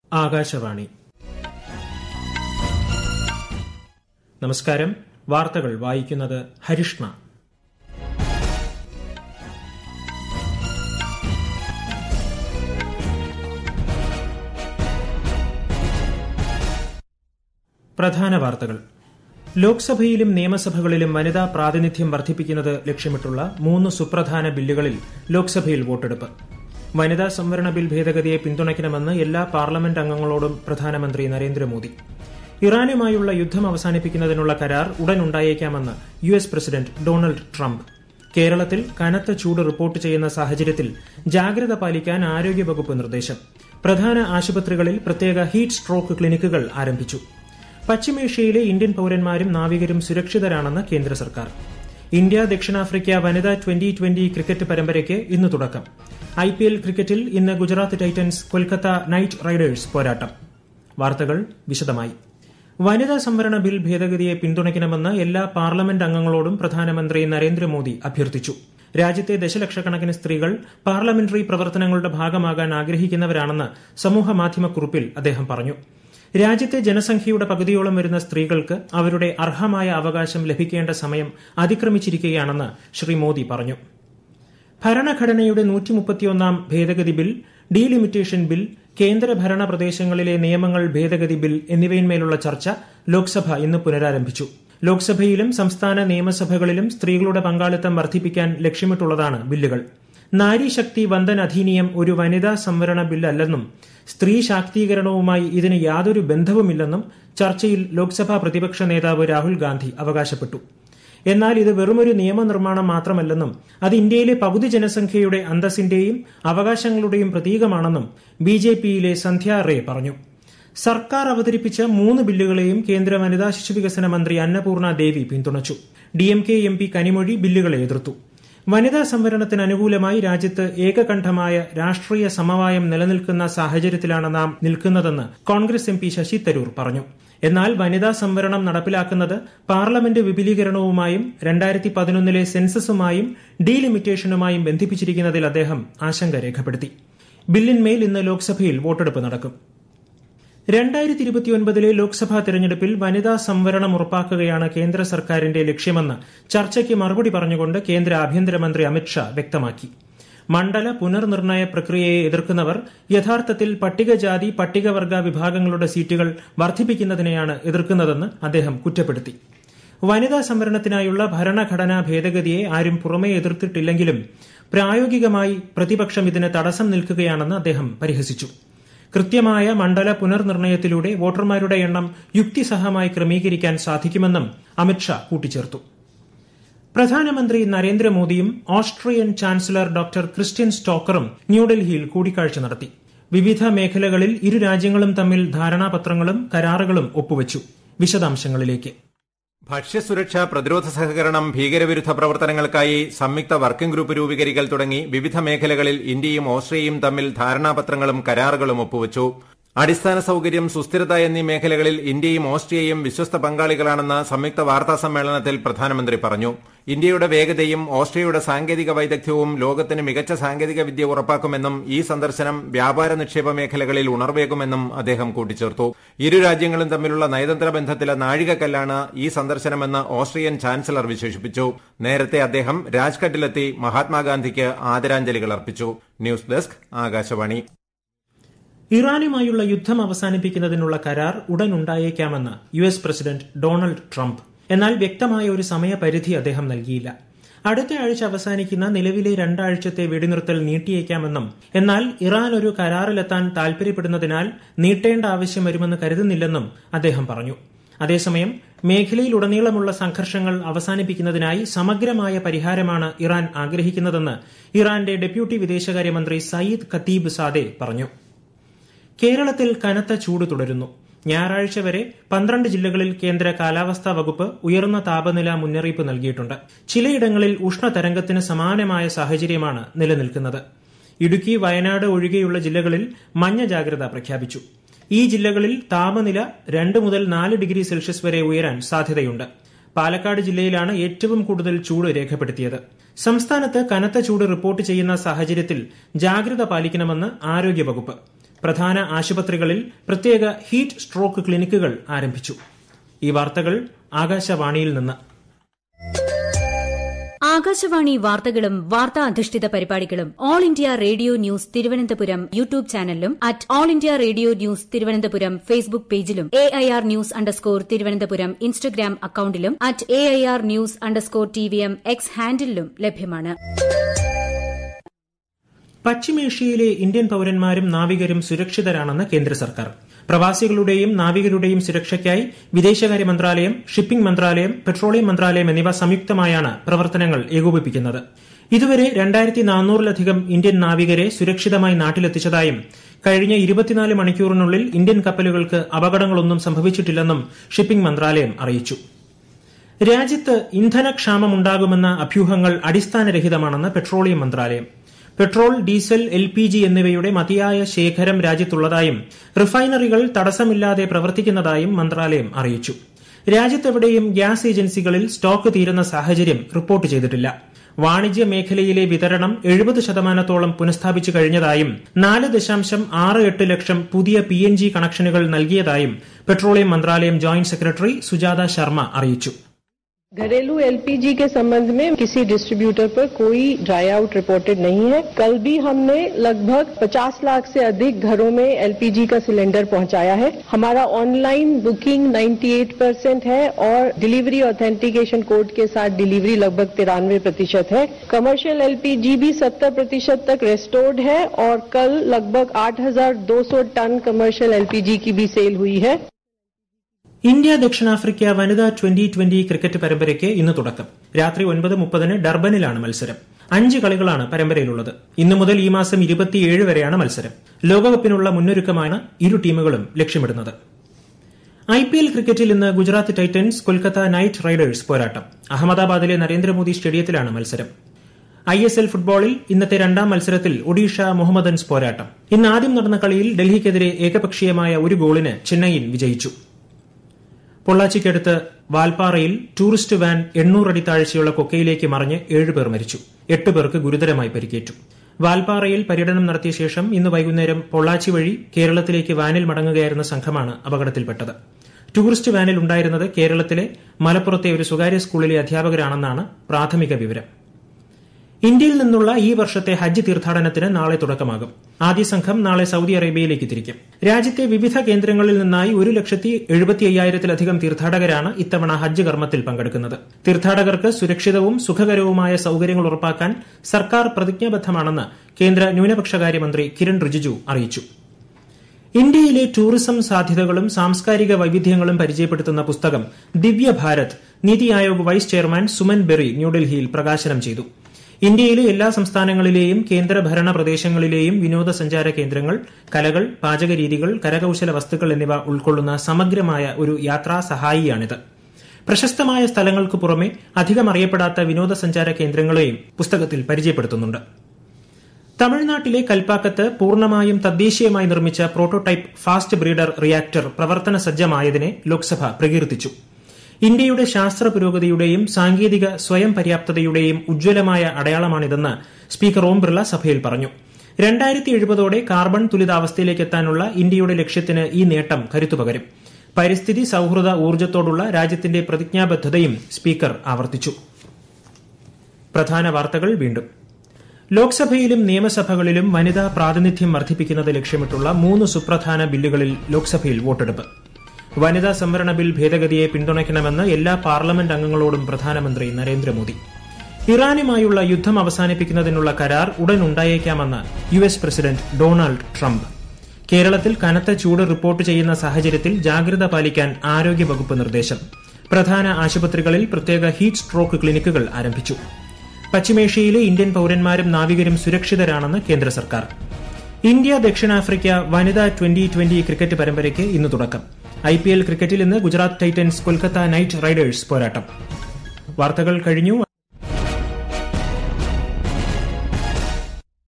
ആകാശവാണി നമസ്കാരം വാർത്തകൾ വായിക്കുന്നത് ഹരിഷ്ണ പ്രധാന വാർത്തകൾ ലോക്സഭയിലും നിയമസഭകളിലും വനിതാ പ്രാതിനിധ്യം വർദ്ധിപ്പിക്കുന്നത് ലക്ഷ്യമിട്ടുള്ള മൂന്ന് സുപ്രധാന ബില്ലുകളിൽ ലോക്സഭയിൽ വോട്ടെടുപ്പ് വനിതാ സംവരണ ബിൽ ഭേദഗതിയെ പിന്തുണയ്ക്കണമെന്ന് എല്ലാ പാർലമെന്റ് അംഗങ്ങളോടും പ്രധാനമന്ത്രി നരേന്ദ്രമോദി ഇറാനുമായുള്ള യുദ്ധം അവസാനിപ്പിക്കുന്നതിനുള്ള കരാർ ഉടൻ ഉണ്ടായേക്കാമെന്ന് U S president Donald Trump കേരളത്തിൽ കനത്ത ചൂട് റിപ്പോർട്ട് ചെയ്യുന്ന സാഹചര്യത്തിൽ ജാഗ്രത പാലിക്കാൻ ആരോഗ്യവകുപ്പ് നിർദ്ദേശം പ്രധാന ആശുപത്രികളിൽ പ്രത്യേക ഹീറ്റ് സ്ട്രോക്ക് ക്ലിനിക്കുകൾ ആരംഭിച്ചു പശ്ചിമേഷ്യയിലെ ഇന്ത്യൻ പൌരന്മാരും നാവികരും സുരക്ഷിതരാണെന്ന് കേന്ദ്ര സർക്കാർ ഇന്ത്യ ദക്ഷിണാഫ്രിക്ക വനിതാ ട്വന്റി ട്വന്റി ക്രിക്കറ്റ് പരമ്പരയ്ക്ക് ഇന്ന് തുടക്കം ഐ പി എൽ ക്രിക്കറ്റിൽ ഇന്ന് Gujarat Titans Kolkata Knight Riders പോരാട്ടം വാർത്തകൾ വിശദമായി വനിതാ സംവരണ ബിൽ ഭേദഗതിയെ പിന്തുണയ്ക്കണമെന്ന് എല്ലാ പാർലമെന്റ് അംഗങ്ങളോടും പ്രധാനമന്ത്രി നരേന്ദ്രമോദി അഭ്യർത്ഥിച്ചു രാജ്യത്തെ ദശലക്ഷക്കണക്കിന് സ്ത്രീകൾ പാർലമെന്ററി പ്രവർത്തനങ്ങളുടെ ഭാഗമാകാൻ ആഗ്രഹിക്കുന്നവരാണെന്ന് സമൂഹമാധ്യമക്കുറിപ്പിൽ അദ്ദേഹം പറഞ്ഞു രാജ്യത്തെ ജനസംഖ്യയുടെ പകുതിയോളം വരുന്ന സ്ത്രീകൾക്ക് അവരുടെ അർഹമായ അവകാശം ലഭിക്കേണ്ട സമയം അതിക്രമിച്ചിരിക്കുകയാണെന്ന് ശ്രീ മോദി പറഞ്ഞു ഭരണഘടനയുടെ നൂറ്റിമുപ്പത്തിയൊന്നാം ഭേദഗതി ബിൽ ഡീലിമിറ്റേഷൻ ബിൽ കേന്ദ്രഭരണ പ്രദേശങ്ങളിലെ നിയമങ്ങൾ ഭേദഗതി ബിൽ എന്നിവയിന്മേലുള്ള ചർച്ച ലോക്സഭ ഇന്ന് പുനരാരംഭിച്ചു ലോക്സഭയിലും സംസ്ഥാന നിയമസഭകളിലും സ്ത്രീകളുടെ പങ്കാളിത്തം വർദ്ധിപ്പിക്കാൻ ലക്ഷ്യമിട്ടുള്ളതാണ് ബില്ലുകൾ നാരീശക്തി വന്ദൻ അധിനിയം ഒരു വനിതാ സംവരണ ബില്ലല്ലെന്നും സ്ത്രീ ശാക്തീകരണവുമായി ഇതിന് യാതൊരു ബന്ധവുമില്ലെന്നും ചർച്ചയിൽ ലോക്സഭാ പ്രതിപക്ഷ നേതാവ് രാഹുൽ ഗാന്ധി അവകാശപ്പെട്ടു എന്നാൽ ഇത് വെറുമൊരു നിയമനിർമ്മാണം മാത്രമല്ലെന്നും അത് ഇന്ത്യയിലെ പകുതി ജനസംഖ്യയുടെ അന്തസ്സിന്റെയും അവകാശങ്ങളുടെയും പ്രതീകമാണെന്നും ബി ജെ പിയിലെ സന്ധ്യ റേ പറഞ്ഞു സർക്കാർ അവതരിപ്പിച്ച മൂന്ന് ബില്ലുകളെയും കേന്ദ്ര വനിതാ ശിശുവികസന മന്ത്രി അന്നപൂർണ ദേവി പിന്തുണച്ചു D M K M P Kanimozhi ബില്ലുകളെ എതിർത്തു വനിതാ സംവരണത്തിന് അനുകൂലമായി രാജ്യത്ത് ഏകകണ്ഠമായ രാഷ്ട്രീയ സമവായം നിലനിൽക്കുന്ന സാഹചര്യത്തിലാണ് നാം നിൽക്കുന്നതെന്ന് കോൺഗ്രസ് എം പി ശശി തരൂർ പറഞ്ഞു എന്നാൽ വനിതാ സംവരണം നടപ്പിലാക്കുന്നത് പാർലമെന്റ് വിപുലീകരണവുമായും രണ്ടായിരത്തി പതിനൊന്നിലെ സെൻസസുമായും ഡീലിമിറ്റേഷനുമായും ബന്ധിപ്പിച്ചിരിക്കുന്നതിൽ അദ്ദേഹം ആശങ്ക രേഖപ്പെടുത്തി ബില്ലിന്മേൽ ഇന്ന് ലോക്സഭയിൽ വോട്ടെടുപ്പ് നടക്കും രണ്ടായിരത്തി ഇരുപത്തിയൊൻപതിലെ ലോക്സഭാ തെരഞ്ഞെടുപ്പിൽ വനിതാ സംവരണം ഉറപ്പാക്കുകയാണ് കേന്ദ്ര സർക്കാരിന്റെ ലക്ഷ്യമെന്ന് ചർച്ചയ്ക്ക് മറുപടി പറഞ്ഞുകൊണ്ട് കേന്ദ്ര ആഭ്യന്തരമന്ത്രി അമിത്ഷാ വ്യക്തമാക്കി മണ്ഡല പുനർനിർണയ പ്രക്രിയയെ എതിർക്കുന്നവർ യഥാർത്ഥത്തിൽ പട്ടികജാതി പട്ടികവർഗ വിഭാഗങ്ങളുടെ സീറ്റുകൾ വർദ്ധിപ്പിക്കുന്നതിനെയാണ് എതിർക്കുന്നതെന്ന് അദ്ദേഹം കുറ്റപ്പെടുത്തി വനിതാ സംവരണത്തിനായുള്ള ഭരണഘടനാ ഭേദഗതിയെ ആരും പുറമേ എതിർത്തിട്ടില്ലെങ്കിലും പ്രായോഗികമായി പ്രതിപക്ഷം ഇതിന് തടസ്സം നിൽക്കുകയാണെന്ന് അദ്ദേഹം പരിഹസിച്ചു കൃത്യമായ മണ്ഡല പുനർനിർണയത്തിലൂടെ വോട്ടർമാരുടെ എണ്ണം യുക്തിസഹമായി ക്രമീകരിക്കാൻ സാധിക്കുമെന്നും അമിത്ഷാ കൂട്ടിച്ചേർത്തു പ്രധാനമന്ത്രി നരേന്ദ്രമോദിയും ഓസ്ട്രിയൻ ചാൻസലർ ഡോക്ടർ ക്രിസ്ത്യൻ സ്റ്റോക്കറും ന്യൂഡൽഹിയിൽ കൂടിക്കാഴ്ച നടത്തി വിവിധ മേഖലകളിൽ ഇരു രാജ്യങ്ങളും തമ്മിൽ ധാരണാപത്രങ്ങളും കരാറുകളും ഒപ്പുവച്ചു വിശദാംശങ്ങളിലേക്ക് ഭക്ഷ്യസുരക്ഷ പ്രതിരോധ സഹകരണം ഭീകരവിരുദ്ധ പ്രവർത്തനങ്ങൾക്കായി സംയുക്ത വർക്കിംഗ് ഗ്രൂപ്പ് രൂപീകരിക്കൽ തുടങ്ങി വിവിധ മേഖലകളിൽ ഇന്ത്യയും ഓസ്ട്രിയയും തമ്മിൽ ധാരണാപത്രങ്ങളും കരാറുകളും ഒപ്പുവച്ചു അടിസ്ഥാന സൌകര്യം സുസ്ഥിരത എന്നീ മേഖലകളിൽ ഇന്ത്യയും ഓസ്ട്രിയയും വിശ്വസ്ത പങ്കാളികളാണെന്ന് സംയുക്ത വാർത്താ സമ്മേളനത്തിൽ പ്രധാനമന്ത്രി പറഞ്ഞു ഇന്ത്യയുടെ വേഗതയും ഓസ്ട്രിയയുടെ സാങ്കേതിക വൈദഗ്ധ്യവും ലോകത്തിന് മികച്ച സാങ്കേതിക വിദ്യ ഉറപ്പാക്കുമെന്നും ഈ സന്ദർശനം വ്യാപാര നിക്ഷേപ മേഖലകളിൽ ഉണർവേകുമെന്നും അദ്ദേഹം കൂട്ടിച്ചേർത്തു ഇരു രാജ്യങ്ങളും തമ്മിലുള്ള നയതന്ത്ര ബന്ധത്തിലെ നാഴികക്കല്ലാണ് ഈ സന്ദർശനമെന്ന് ഓസ്ട്രിയൻ ചാൻസലർ വിശേഷിപ്പിച്ചു നേരത്തെ അദ്ദേഹം രാജ്ഘട്ടിലെത്തി മഹാത്മാഗാന്ധിക്ക് ആദരാഞ്ജലികൾ അർപ്പിച്ചു ന്യൂസ് ഡെസ്ക് ആകാശവാണി ഇറാനുമായുള്ള യുദ്ധം അവസാനിപ്പിക്കുന്നതിനുള്ള കരാർ ഉടൻ ഉണ്ടായേക്കാമെന്ന് U S president Donald Trump എന്നാൽ വ്യക്തമായ ഒരു സമയപരിധി അദ്ദേഹം നൽകിയില്ല അടുത്ത ആഴ്ച അവസാനിക്കുന്ന നിലവിലെ രണ്ടാഴ്ചത്തെ വെടിനിർത്തൽ നീട്ടിയേക്കാമെന്നും എന്നാൽ ഇറാൻ ഒരു കരാറിലെത്താൻ താൽപര്യപ്പെടുന്നതിനാൽ നീട്ടേണ്ട ആവശ്യം വരുമെന്ന് കരുതുന്നില്ലെന്നും അദ്ദേഹം പറഞ്ഞു അതേസമയം മേഖലയിലുടനീളമുള്ള സംഘർഷങ്ങൾ അവസാനിപ്പിക്കുന്നതിനായി സമഗ്രമായ പരിഹാരമാണ് ഇറാൻ ആഗ്രഹിക്കുന്നതെന്ന് ഇറാന്റെ ഡെപ്യൂട്ടി വിദേശകാര്യമന്ത്രി സയ്യിദ് ഖത്തീബ് സാദെ പറഞ്ഞു കേരളത്തിൽ കനത്ത ചൂട് തുടരുന്നു ഞായറാഴ്ച വരെ പന്ത്രണ്ട് ജില്ലകളിൽ കേന്ദ്ര കാലാവസ്ഥാ വകുപ്പ് ഉയർന്ന താപനില മുന്നറിയിപ്പ് നൽകിയിട്ടുണ്ട് ചിലയിടങ്ങളിൽ ഉഷ്ണതരംഗത്തിന് സമാനമായ സാഹചര്യമാണ് നിലനിൽക്കുന്നത് ഇടുക്കി വയനാട് ഒഴികെയുള്ള ജില്ലകളിൽ മഞ്ഞ ജാഗ്രത പ്രഖ്യാപിച്ചു ഈ ജില്ലകളിൽ താപനില രണ്ട് മുതൽ നാല് ഡിഗ്രി സെൽഷ്യസ് വരെ ഉയരാൻ സാധ്യതയുണ്ട് പാലക്കാട് ജില്ലയിലാണ് ഏറ്റവും കൂടുതൽ ചൂട് രേഖപ്പെടുത്തിയത് സംസ്ഥാനത്ത് കനത്ത ചൂട് റിപ്പോർട്ട് ചെയ്യുന്ന സാഹചര്യത്തിൽ ജാഗ്രത പാലിക്കണമെന്ന് ആരോഗ്യവകുപ്പ് പ്രധാന ആശുപത്രികളിൽ പ്രത്യേക ഹീറ്റ് സ്ട്രോക്ക് ക്ലിനിക്കുകൾ ആരംഭിച്ചു ഈ വാർത്തകൾ ആകാശവാണിയിൽ നിന്ന് ആകാശവാണി വാർത്തകളും വാർത്താ അധിഷ്ഠിത പരിപാടികളും all India radio news Thiruvananthapuram YouTube ചാനലിലും at all India radio news Thiruvananthapuram Facebook പേജിലും A I R news underscore Thiruvananthapuram Instagram അക്കൌണ്ടിലും at A I R news underscore T V M X ഹാൻഡിലും ലഭ്യമാണ് പശ്ചിമേഷ്യയിലെ ഇന്ത്യൻ പൌരന്മാരും നാവികരും സുരക്ഷിതരാണെന്ന് കേന്ദ്ര സർക്കാർ പ്രവാസികളുടെയും നാവികരുടെയും സുരക്ഷയ്ക്കായി വിദേശകാര്യ മന്ത്രാലയം ഷിപ്പിംഗ് മന്ത്രാലയം പെട്രോളിയം മന്ത്രാലയം എന്നിവ സംയുക്തമായാണ് പ്രവർത്തനങ്ങൾ ഏകോപിപ്പിക്കുന്നത് ഇതുവരെ രണ്ടായിരത്തി നാനൂറിലധികം ഇന്ത്യൻ നാവികരെ സുരക്ഷിതമായി നാട്ടിലെത്തിച്ചതായും കഴിഞ്ഞ ഇരുപത്തിനാല് മണിക്കൂറിനുള്ളിൽ ഇന്ത്യൻ കപ്പലുകൾക്ക് അപകടങ്ങളൊന്നും സംഭവിച്ചിട്ടില്ലെന്നും ഷിപ്പിംഗ് മന്ത്രാലയം അറിയിച്ചു രാജ്യത്ത് ഇന്ധനക്ഷാമമുണ്ടാകുമെന്ന അഭ്യൂഹങ്ങൾ അടിസ്ഥാനരഹിതമാണെന്ന് പെട്രോളിയം മന്ത്രാലയം petrol diesel L P G എന്നിവയുടെ മതിയായ ശേഖരം രാജ്യത്തുള്ളതായും റിഫൈനറികൾ തടസ്സമില്ലാതെ പ്രവർത്തിക്കുന്നതായും മന്ത്രാലയം അറിയിച്ചു രാജ്യത്തെവിടെയും ഗ്യാസ് ഏജൻസികളിൽ സ്റ്റോക്ക് തീരുന്ന സാഹചര്യം റിപ്പോർട്ട് ചെയ്തിട്ടില്ല വാണിജ്യ മേഖലയിലെ വിതരണം എഴുപത് ശതമാനത്തോളം പുനഃസ്ഥാപിച്ചു കഴിഞ്ഞതായും നാല് ദശാംശം ആറ് എട്ട് ലക്ഷം പുതിയ പി എൻ ജി കണക്ഷനുകൾ നൽകിയതായും പെട്രോളിയം മന്ത്രാലയം ജോയിന്റ് സെക്രട്ടറി സുജാത ശർമ്മ അറിയിച്ചു घरेलू एलपीजी के संबंध में किसी डिस्ट्रीब्यूटर पर कोई ड्राई आउट रिपोर्टेड नहीं है कल भी हमने लगभग 50 लाख से अधिक घरों में एलपीजी का सिलेंडर पहुंचाया है हमारा ऑनलाइन बुकिंग 98 परसेंट है और डिलीवरी ऑथेंटिकेशन कोड के साथ डिलीवरी लगभग तिरानवे प्रतिशत है कमर्शियल एलपीजी भी 70 प्रतिशत तक रेस्टोर्ड है और कल लगभग 8,200 टन कमर्शियल एलपीजी की भी सेल हुई है ഇന്ത്യ ദക്ഷിണാഫ്രിക്ക വനിതാ ട്വന്റി ട്വന്റി ക്രിക്കറ്റ് പരമ്പരയ്ക്ക് ഇന്ന് തുടക്കം രാത്രി ഒൻപത് മുപ്പതിന് ഡർബനിലാണ് മത്സരം അഞ്ച് കളികളാണ് പരമ്പരയിലുള്ളത് ഇന്നു മുതൽ ഈ മാസം ഇരുപത്തിയേഴ് വരെയാണ് മത്സരം ലോകകപ്പിനുള്ള മുന്നൊരുക്കമാണ് ഇരു ടീമുകളും ലക്ഷ്യമിടുന്നത് ഐ പി എൽ ക്രിക്കറ്റിൽ ഇന്ന് Gujarat Titans Kolkata Knight Riders പോരാട്ടം അഹമ്മദാബാദിലെ നരേന്ദ്രമോദി സ്റ്റേഡിയത്തിലാണ് മത്സരം ഐ എസ് എൽ ഫുട്ബോളിൽ ഇന്നത്തെ രണ്ടാം മത്സരത്തിൽ ഒഡീഷ മുഹമ്മദൻസ് പോരാട്ടം ഇന്ന് ആദ്യം നടന്ന കളിയിൽ ഡൽഹിക്കെതിരെ ഏകപക്ഷീയമായ ഒരു ഗോളിന് ചെന്നൈയിൻ വിജയിച്ചു പൊള്ളാച്ചിക്കടുത്ത് വാൽപ്പാറയിൽ ടൂറിസ്റ്റ് വാൻ എണ്ണൂറടി താഴ്ചയുള്ള കൊക്കയിലേക്ക് മറിഞ്ഞ് ഏഴുപേർ മരിച്ചു എട്ട് പേർക്ക് ഗുരുതരമായി പരിക്കേറ്റു വാൽപ്പാറയിൽ പര്യടനം നടത്തിയ ശേഷം ഇന്ന് വൈകുന്നേരം പൊള്ളാച്ചി വഴി കേരളത്തിലേക്ക് വാനിൽ മടങ്ങുകയായിരുന്ന സംഘമാണ് അപകടത്തിൽപ്പെട്ടത് ടൂറിസ്റ്റ് വാനിൽ ഉണ്ടായിരുന്നത് കേരളത്തിലെ മലപ്പുറത്തെ ഒരു സ്വകാര്യ സ്കൂളിലെ അധ്യാപകരാണെന്നാണ് പ്രാഥമിക വിവരം ഇന്ത്യയിൽ നിന്നുള്ള ഈ വർഷത്തെ ഹജ്ജ് തീർത്ഥാടനത്തിന് നാളെ തുടക്കമാകും ആദ്യ സംഘം നാളെ സൌദി അറേബ്യയിലേക്ക് തിരിക്കും രാജ്യത്തെ വിവിധ കേന്ദ്രങ്ങളിൽ നിന്നായി ഒരു ലക്ഷത്തി എഴുപത്തി അയ്യായിരത്തിലധികം തീർത്ഥാടകരാണ് ഇത്തവണ ഹജ്ജ് കർമ്മത്തിൽ പങ്കെടുക്കുന്നത് തീർത്ഥാടകർക്ക് സുരക്ഷിതവും സുഖകരവുമായ സൌകര്യങ്ങൾ ഉറപ്പാക്കാൻ സർക്കാർ പ്രതിജ്ഞാബദ്ധമാണെന്ന് കേന്ദ്ര ന്യൂനപക്ഷകാര്യമന്ത്രി കിരൺ റിജിജു അറിയിച്ചു ഇന്ത്യയിലെ ടൂറിസം സാധ്യതകളും സാംസ്കാരിക വൈവിധ്യങ്ങളും പരിചയപ്പെടുത്തുന്ന പുസ്തകം ദിവ്യ ഭാരത് നീതി ആയോഗ് വൈസ് ചെയർമാൻ സുമൻ ബെറി ന്യൂഡൽഹിയിൽ പ്രകാശനം ചെയ്തു ഇന്ത്യയിലെ എല്ലാ സംസ്ഥാനങ്ങളിലെയും കേന്ദ്രഭരണ പ്രദേശങ്ങളിലെയും വിനോദസഞ്ചാര കേന്ദ്രങ്ങൾ കലകൾ പാചകരീതികൾ കരകൌശല വസ്തുക്കൾ എന്നിവ ഉൾക്കൊള്ളുന്ന സമഗ്രമായ ഒരു യാത്രാ സഹായിയാണിത് പ്രശസ്തമായ സ്ഥലങ്ങൾക്ക് പുറമെ അധികം അറിയപ്പെടാത്ത വിനോദസഞ്ചാര കേന്ദ്രങ്ങളെയും പുസ്തകത്തിൽ പരിചയപ്പെടുത്തുന്നുണ്ട് തമിഴ്നാട്ടിലെ കൽപ്പാക്കത്ത് പൂർണ്ണമായും തദ്ദേശീയമായി നിർമ്മിച്ച പ്രോട്ടോടൈപ്പ് ഫാസ്റ്റ് ബ്രീഡർ റിയാക്ടർ പ്രവർത്തന സജ്ജമായതിനെ ലോക്സഭ പ്രകീർത്തിച്ചു ഇന്ത്യയുടെ ശാസ്ത്ര പുരോഗതിയുടെയും സാങ്കേതിക സ്വയം പര്യാപ്തതയുടെയും ഉജ്ജ്വലമായ അടയാളമാണിതെന്ന് സ്പീക്കർ ഓം ബിർള സഭയിൽ പറഞ്ഞു രണ്ടായിരത്തി എഴുപതോടെ കാർബൺ തുലിതാവസ്ഥയിലേക്ക് എത്താനുള്ള ഇന്ത്യയുടെ ലക്ഷ്യത്തിന് ഈ നേട്ടം കരുത്തുപകരും പരിസ്ഥിതി സൌഹൃദ ഊർജ്ജത്തോടുള്ള രാജ്യത്തിന്റെ പ്രതിജ്ഞാബദ്ധതയും സ്പീക്കർ ആവർത്തിച്ചു പ്രധാന വാർത്തകൾ വീണ്ടും ലോക്സഭയിലും നിയമസഭകളിലും വനിതാ പ്രാതിനിധ്യം വർദ്ധിപ്പിക്കുന്നത് ലക്ഷ്യമിട്ടുള്ള മൂന്ന് സുപ്രധാന ബില്ലുകളിൽ ലോക്സഭയിൽ വോട്ടെടുപ്പ് വനിതാ സംവരണ ബിൽ ഭേദഗതിയെ പിന്തുണയ്ക്കണമെന്ന് എല്ലാ പാർലമെന്റ് അംഗങ്ങളോടും പ്രധാനമന്ത്രി നരേന്ദ്രമോദി ഇറാനുമായുള്ള യുദ്ധം അവസാനിപ്പിക്കുന്നതിനുള്ള കരാർ ഉടൻ ഉണ്ടായേക്കാമെന്ന് U S president Donald Trump കേരളത്തിൽ കനത്ത ചൂട് റിപ്പോർട്ട് ചെയ്യുന്ന സാഹചര്യത്തിൽ ജാഗ്രത പാലിക്കാൻ ആരോഗ്യവകുപ്പ് നിർദ്ദേശം പ്രധാന ആശുപത്രികളിൽ പ്രത്യേക ഹീറ്റ് സ്ട്രോക്ക് ക്ലിനിക്കുകൾ ആരംഭിച്ചു പശ്ചിമേഷ്യയിലെ ഇന്ത്യൻ പൌരന്മാരും നാവികരും സുരക്ഷിതരാണെന്ന് കേന്ദ്ര സർക്കാർ ഇന്ത്യ ദക്ഷിണാഫ്രിക്ക വനിതാ ട്വന്റി ട്വന്റി ക്രിക്കറ്റ് പരമ്പരയ്ക്ക് ഇന്ന് തുടക്കം ഐ പി എൽ ക്രിക്കറ്റിൽ ഇന്ന് Gujarat Titans Kolkata Knight Riders പോരാട്ടം വാർത്തകൾ കഴിഞ്ഞു